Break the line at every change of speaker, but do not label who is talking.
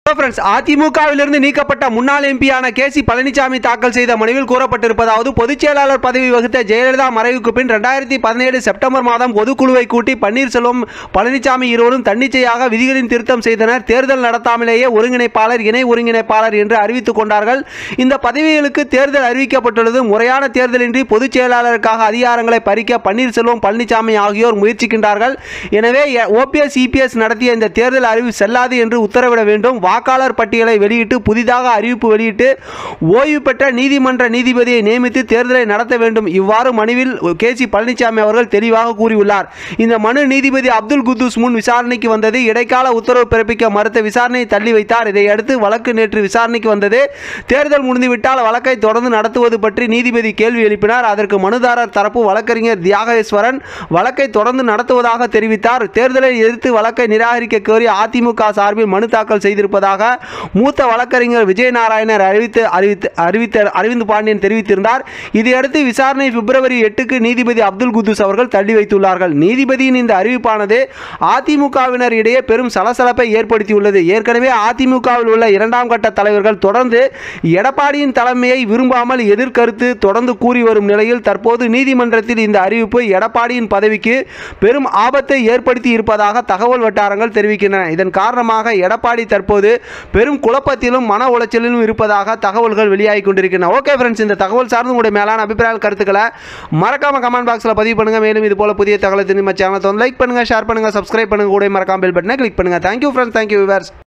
friends அதிமுகவிலிருந்து நீக்கப்பட்ட முன்னாள் எம்பியான கே சி பழனிசாமி தாக்கல் செய்த மனுவில் கூறப்பட்டிருப்பதாவது பொதுச் செயலாளர் பதவி வகித்த ஜெயலலிதா மறைவுக்கு பின் ரெண்டாயிரத்தி பதினேழு செப்டம்பர் மாதம் பொதுக்குழுவை கூட்டி பன்னீர்செல்வம் பழனிசாமி இருவரும் தன்னிச்சையாக விதிகளின் திருத்தம் செய்தனர் தேர்தல் நடத்தாமலேயே ஒருங்கிணைப்பாளர் இணை ஒருங்கிணைப்பாளர் என்று அறிவித்துக் கொண்டார்கள் இந்த பதவிகளுக்கு தேர்தல் அறிவிக்கப்பட்டுள்ளது முறையான தேர்தலின்றி பொதுச் செயலாளருக்காக அதிகாரங்களை பறிக்க பன்னீர்செல்வம் பழனிசாமி ஆகியோர் முயற்சிக்கின்றார்கள் எனவே ஓபிஎஸ் இபிஎஸ் நடத்திய இந்த தேர்தல் அறிவு செல்லாது என்று உத்தரவிட வேண்டும் வாக்காளர் பட்டியலை வெளியிட்டு புதிதாக அறிவிப்பு வெளியிட்டு ஓய்வு பெற்ற நீதிமன்ற நீதிபதியை நியமித்து தேர்தலை நடத்த வேண்டும் இவ்வாறு மனுவில் கே சி பழனிசாமி அவர்கள் தெளிவாக கூறியுள்ளார் இந்த மனு நீதிபதி அப்துல் குத்தூஸ் முன் விசாரணைக்கு வந்தது இடைக்கால உத்தரவு பிறப்பிக்க மறுத்த விசாரணையை தள்ளி வைத்தார் இதையடுத்து வழக்கு நேற்று விசாரணைக்கு வந்தது தேர்தல் முடிந்துவிட்டால் வழக்கை தொடர்ந்து நடத்துவது பற்றி நீதிபதி கேள்வி எழுப்பினார் அதற்கு மனுதாரர் தரப்பு வழக்கறிஞர் தியாகேஸ்வரன் வழக்கை தொடர்ந்து நடத்துவதாக தெரிவித்தார் தேர்தலை எதிர்த்து வழக்கை நிராகரிக்க கோரி அதிமுக சார்பில் மனு தாக்கல் செய்திருப்பதாக மூத்த வழக்கறிஞர் விஜயநாராயணர் அறிவித்து அறிவித்து அறிவித்த அரவிந்த் பாண்டியன் தெரிவித்திருந்தார் இதையடுத்து விசாரணை பிப்ரவரி எட்டுக்கு நீதிபதி அப்துல் குத்தூஸ் அவர்கள் தள்ளி வைத்துள்ளார்கள் நீதிபதியின் இந்த அறிவிப்பானது அதிமுகவினர் இடையே பெரும் சலசலப்பை ஏற்படுத்தியுள்ளது ஏற்கனவே அதிமுகவில் உள்ள இரண்டாம் கட்ட தலைவர்கள் தொடர்ந்து எடப்பாடியின் தலைமையை விரும்பாமல் எதிர்கருத்து தொடர்ந்து கூறி வரும் நிலையில் தற்போது நீதிமன்றத்தில் இந்த அறிவிப்பு எடப்பாடியின் பதவிக்கு பெரும் ஆபத்தை ஏற்படுத்தி இருப்பதாக தகவல் வட்டாரங்கள் தெரிவிக்கின்றன இதன் காரணமாக எடப்பாடி தற்போது பெரும் குழப்பத்திலும் மன உளைச்சலிலும் இருப்பதாக தகவல்கள் வெளியாகி கொண்டிருக்கின்றன ஓகே ஃப்ரெண்ட்ஸ் இந்த தகவல் சார்ந்து உங்களுடைய மேலான அபிப்பிராய கருத்துக்களை மறக்காம கமெண்ட் பாக்ஸில் பதிவு பண்ணுங்க மேலும் இது போல புதிய தகவலை தெரியுமா சேனலை லைக் பண்ணுங்க ஷேர் பண்ணுங்க சப்ஸ்கிரைப் பண்ணுங்க கூட மறக்காம பெல் பட்டனை கிளிக் பண்ணுங்க தேங்க்யூ ஃப்ரெண்ட்ஸ் தேங்க்யூ விவர்ஸ்